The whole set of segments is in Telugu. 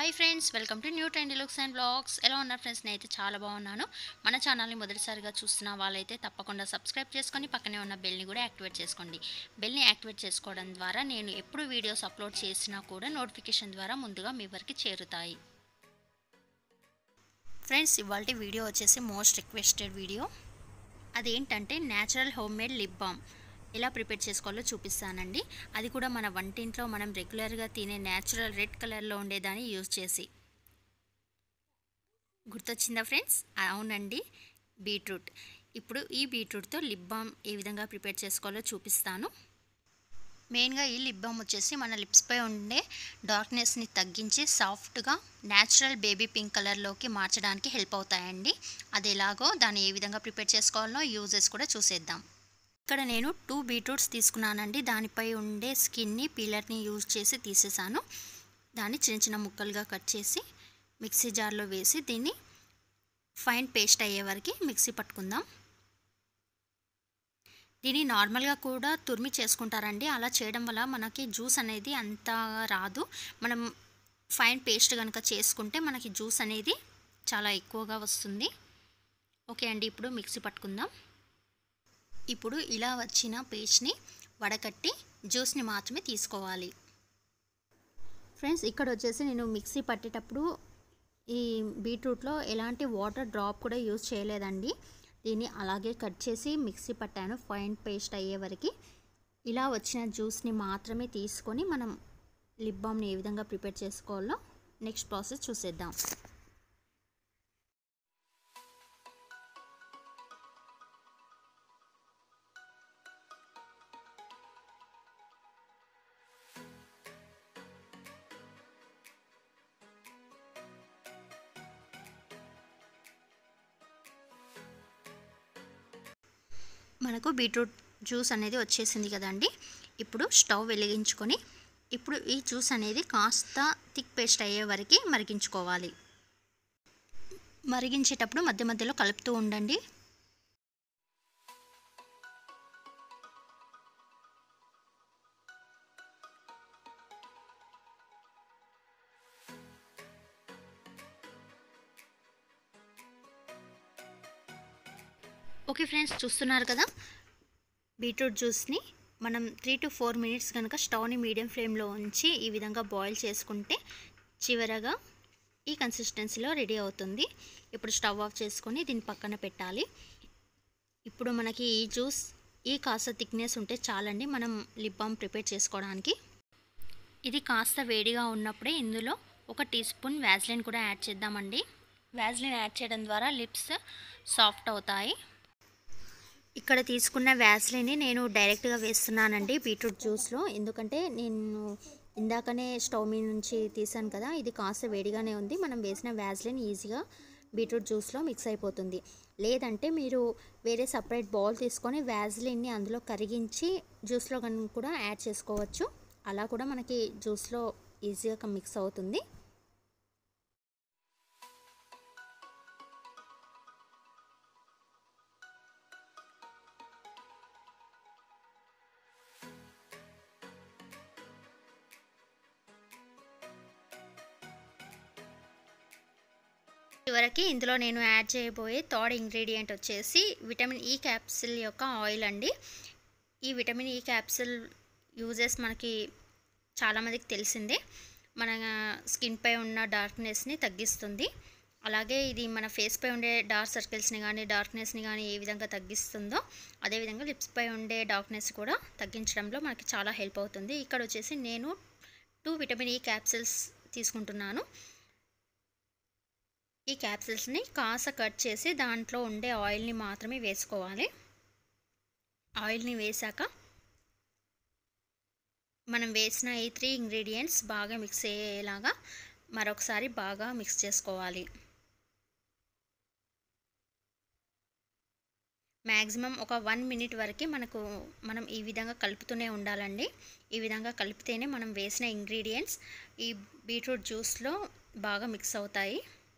hi friends welcome to new trendy looks and blogs ఎలా ఉన్నారు ఫ్రెండ్స్ నేనైతే చాలా బాగున్నాను మన ఛానల్ని మొదటిసారిగా చూస్తున్న వాళ్ళైతే తప్పకుండా సబ్స్క్రైబ్ చేసుకొని పక్కనే ఉన్న బెల్ని కూడా యాక్టివేట్ చేసుకోండి బెల్ని యాక్టివేట్ చేసుకోవడం ద్వారా నేను ఎప్పుడు వీడియోస్ అప్లోడ్ చేసినా కూడా నోటిఫికేషన్ ద్వారా ముందుగా మీ వరకు చేరుతాయి ఫ్రెండ్స్ ఇవాళ వీడియో వచ్చేసి మోస్ట్ రిక్వెస్టెడ్ వీడియో అదేంటంటే natural home made lip balm ఎలా ప్రిపేర్ చేసుకోవాలో చూపిస్తానండి అది కూడా మన వంటింట్లో మనం రెగ్యులర్గా తినే న్యాచురల్ రెడ్ కలర్లో ఉండేదాన్ని యూజ్ చేసి గుర్తొచ్చిందా ఫ్రెండ్స్ అవునండి బీట్రూట్ ఇప్పుడు ఈ బీట్రూట్తో లిప్ బామ్ ఏ విధంగా ప్రిపేర్ చేసుకోవాలో చూపిస్తాను మెయిన్గా ఈ లిప్ బామ్ వచ్చేసి మన లిప్స్పై ఉండే డార్క్నెస్ని తగ్గించి సాఫ్ట్గా న్యాచురల్ బేబీ పింక్ కలర్లోకి మార్చడానికి హెల్ప్ అవుతాయండి అది ఎలాగో దాన్ని ఏ విధంగా ప్రిపేర్ చేసుకోవాలో యూజెస్ కూడా చూసేద్దాం ఇక్కడ నేను టూ బీట్రూట్స్ తీసుకున్నానండి దానిపై ఉండే స్కిన్ని పీలర్ని యూజ్ చేసి తీసేసాను దాన్ని చిన్న చిన్న ముక్కలుగా కట్ చేసి మిక్సీ జార్లో వేసి దీన్ని ఫైన్ పేస్ట్ అయ్యే వరకు మిక్సీ పట్టుకుందాం దీన్ని నార్మల్గా కూడా తురిమి చేసుకుంటారండి అలా చేయడం వల్ల మనకి జ్యూస్ అనేది అంత రాదు మనం ఫైన్ పేస్ట్ కనుక చేసుకుంటే మనకి జ్యూస్ అనేది చాలా ఎక్కువగా వస్తుంది ఓకే అండి ఇప్పుడు మిక్సీ పట్టుకుందాం ఇప్పుడు ఇలా వచ్చిన పేస్ట్ని వడకట్టి జ్యూస్ని మాత్రమే తీసుకోవాలి ఫ్రెండ్స్ ఇక్కడ వచ్చేసి నేను మిక్సీ పట్టేటప్పుడు ఈ బీట్రూట్లో ఎలాంటి వాటర్ డ్రాప్ కూడా యూజ్ చేయలేదండి దీన్ని అలాగే కట్ చేసి మిక్సీ పట్టాను ఫైన్ పేస్ట్ అయ్యే వరకు ఇలా వచ్చిన జ్యూస్ని మాత్రమే తీసుకొని మనం లిప్ బామ్ని ఏ విధంగా ప్రిపేర్ చేసుకోవాలో నెక్స్ట్ ప్రాసెస్ చూసేద్దాం మనకు బీట్రూట్ జ్యూస్ అనేది వచ్చేసింది కదండి ఇప్పుడు స్టవ్ వెలిగించుకొని ఇప్పుడు ఈ జ్యూస్ అనేది కాస్త థిక్ పేస్ట్ అయ్యే వరకు మరిగించుకోవాలి మరిగించేటప్పుడు మధ్య మధ్యలో కలుపుతూ ఉండండి ఓకే ఫ్రెండ్స్ చూస్తున్నారు కదా బీట్రూట్ జ్యూస్ని మనం త్రీ టు ఫోర్ మినిట్స్ కనుక స్టవ్ని మీడియం ఫ్లేమ్లో ఉంచి ఈ విధంగా బాయిల్ చేసుకుంటే చివరగా ఈ కన్సిస్టెన్సీలో రెడీ అవుతుంది ఇప్పుడు స్టవ్ ఆఫ్ చేసుకొని దీన్ని పక్కన పెట్టాలి ఇప్పుడు మనకి ఈ జ్యూస్ ఈ కాస్త థిక్నెస్ ఉంటే చాలండి మనం లిప్ బామ్ ప్రిపేర్ చేసుకోవడానికి ఇది కాస్త వేడిగా ఉన్నప్పుడే ఇందులో ఒక టీ స్పూన్ వ్యాజ్లిన్ కూడా యాడ్ చేద్దామండి వ్యాజ్లిన్ యాడ్ చేయడం ద్వారా లిప్స్ సాఫ్ట్ అవుతాయి ఇక్కడ తీసుకున్న వ్యాస్లిని నేను డైరెక్ట్గా వేస్తున్నానండి బీట్రూట్ జ్యూస్లో ఎందుకంటే నేను ఇందాకనే స్టవ్ మీద నుంచి తీసాను కదా ఇది కాస్త వేడిగానే ఉంది మనం వేసిన వ్యాస్లిన్ ఈజీగా బీట్రూట్ జ్యూస్లో మిక్స్ అయిపోతుంది లేదంటే మీరు వేరే సపరేట్ బౌల్ తీసుకొని వ్యాజ్లిన్ని అందులో కరిగించి జ్యూస్లో కూడా యాడ్ చేసుకోవచ్చు అలా కూడా మనకి జ్యూస్లో ఈజీగా మిక్స్ అవుతుంది చివరికి ఇందులో నేను యాడ్ చేయబోయే థర్డ్ ఇంగ్రీడియంట్ వచ్చేసి విటమిన్ ఈ క్యాప్సిల్ యొక్క ఆయిల్ అండి ఈ విటమిన్ ఈ క్యాప్సిల్ యూజెస్ మనకి చాలామందికి తెలిసిందే మన స్కిన్పై ఉన్న డార్క్నెస్ని తగ్గిస్తుంది అలాగే ఇది మన ఫేస్పై ఉండే డార్క్ సర్కిల్స్ని కానీ డార్క్నెస్ని కానీ ఏ విధంగా తగ్గిస్తుందో అదేవిధంగా లిప్స్పై ఉండే డార్క్నెస్ కూడా తగ్గించడంలో మనకి చాలా హెల్ప్ అవుతుంది ఇక్కడ వచ్చేసి నేను టూ విటమిన్ ఈ క్యాప్సిల్స్ తీసుకుంటున్నాను ఈ క్యాప్సిల్స్ని కాస్త కట్ చేసి దాంట్లో ఉండే ఆయిల్ని మాత్రమే వేసుకోవాలి ఆయిల్ని వేసాక మనం వేసిన ఈ త్రీ ఇంగ్రీడియంట్స్ బాగా మిక్స్ అయ్యేలాగా మరొకసారి బాగా మిక్స్ చేసుకోవాలి మ్యాక్సిమం ఒక వన్ మినిట్ వరకు మనకు మనం ఈ విధంగా కలుపుతూనే ఉండాలండి ఈ విధంగా కలిపితేనే మనం వేసిన ఇంగ్రీడియంట్స్ ఈ బీట్రూట్ జ్యూస్లో బాగా మిక్స్ అవుతాయి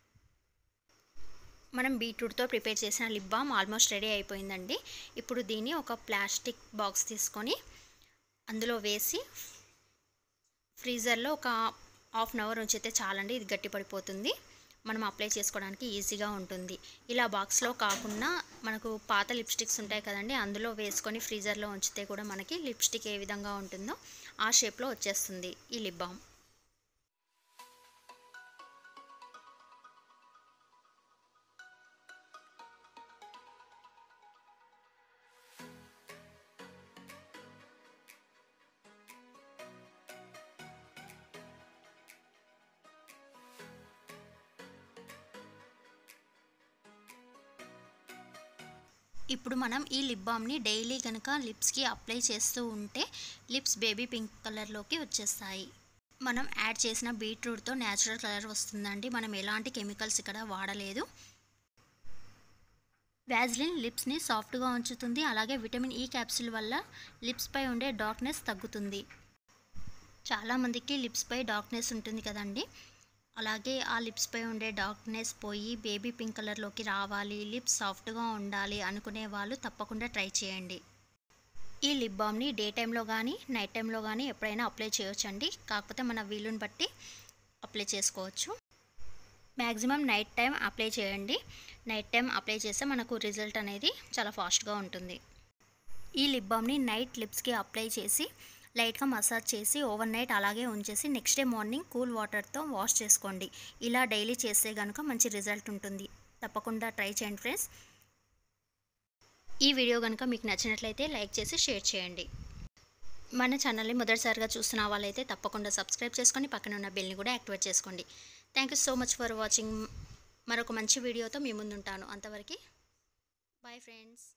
మనం బీట్రూట్తో ప్రిపేర్ చేసిన లిప్ బామ్ ఆల్మోస్ట్ రెడీ అయిపోయిందండి ఇప్పుడు దీన్ని ఒక ప్లాస్టిక్ బాక్స్ తీసుకొని అందులో వేసి ఫ్రీజర్లో ఒక హాఫ్ అన్ అవర్ ఉంచితే చాలండి ఇది గట్టి పడిపోతుంది మనం అప్లై చేసుకోవడానికి ఈజీగా ఉంటుంది ఇలా బాక్స్లో కాకుండా మనకు పాత లిప్స్టిక్స్ ఉంటాయి కదండి అందులో వేసుకొని ఫ్రీజర్లో ఉంచితే కూడా మనకి లిప్స్టిక్ ఏ విధంగా ఉంటుందో ఆ షేప్లో వచ్చేస్తుంది ఈ లిప్ బామ్ ఇప్పుడు మనం ఈ లిప్ బామ్ని డైలీ కనుక లిప్స్కి అప్లై చేస్తూ ఉంటే లిప్స్ బేబీ పింక్ కలర్లోకి వచ్చేస్తాయి మనం యాడ్ చేసిన బీట్రూట్తో న్యాచురల్ కలర్ వస్తుందండి మనం ఎలాంటి కెమికల్స్ ఇక్కడ వాడలేదు వ్యాజ్లిన్ లిప్స్ని సాఫ్ట్గా ఉంచుతుంది అలాగే విటమిన్ ఈ క్యాప్సూల్ వల్ల లిప్స్పై ఉండే డార్క్నెస్ తగ్గుతుంది చాలామందికి లిప్స్పై డార్క్నెస్ ఉంటుంది కదండి అలాగే ఆ లిప్స్పై ఉండే డార్క్నెస్ పోయి బేబీ పింక్ కలర్లోకి రావాలి లిప్స్ సాఫ్ట్గా ఉండాలి అనుకునే వాళ్ళు తప్పకుండా ట్రై చేయండి ఈ లిప్ బామ్ని డే టైంలో కానీ నైట్ టైంలో కానీ ఎప్పుడైనా అప్లై చేయొచ్చండి కాకపోతే మన వీలుని బట్టి అప్లై చేసుకోవచ్చు మ్యాక్సిమం నైట్ టైం అప్లై చేయండి నైట్ టైం అప్లై చేస్తే మనకు రిజల్ట్ అనేది చాలా ఫాస్ట్గా ఉంటుంది ఈ లిప్ బామ్ని నైట్ లిప్స్కి అప్లై చేసి లైట్గా మసాజ్ చేసి ఓవర్ నైట్ అలాగే ఉంచేసి నెక్స్ట్ డే మార్నింగ్ కూల్ వాటర్తో వాష్ చేసుకోండి ఇలా డైలీ చేస్తే కనుక మంచి రిజల్ట్ ఉంటుంది తప్పకుండా ట్రై చేయండి ఫ్రెండ్స్ ఈ వీడియో కనుక మీకు నచ్చినట్లయితే లైక్ చేసి షేర్ చేయండి మన ఛానల్ని మొదటిసారిగా చూస్తున్న వాళ్ళైతే తప్పకుండా సబ్స్క్రైబ్ చేసుకొని పక్కన ఉన్న బెల్ని కూడా యాక్టివేట్ చేసుకోండి thank you so much for watching మరొక మంచి వీడియోతో మీ ముందుంటాను అంతవరకు బాయ్ ఫ్రెండ్స్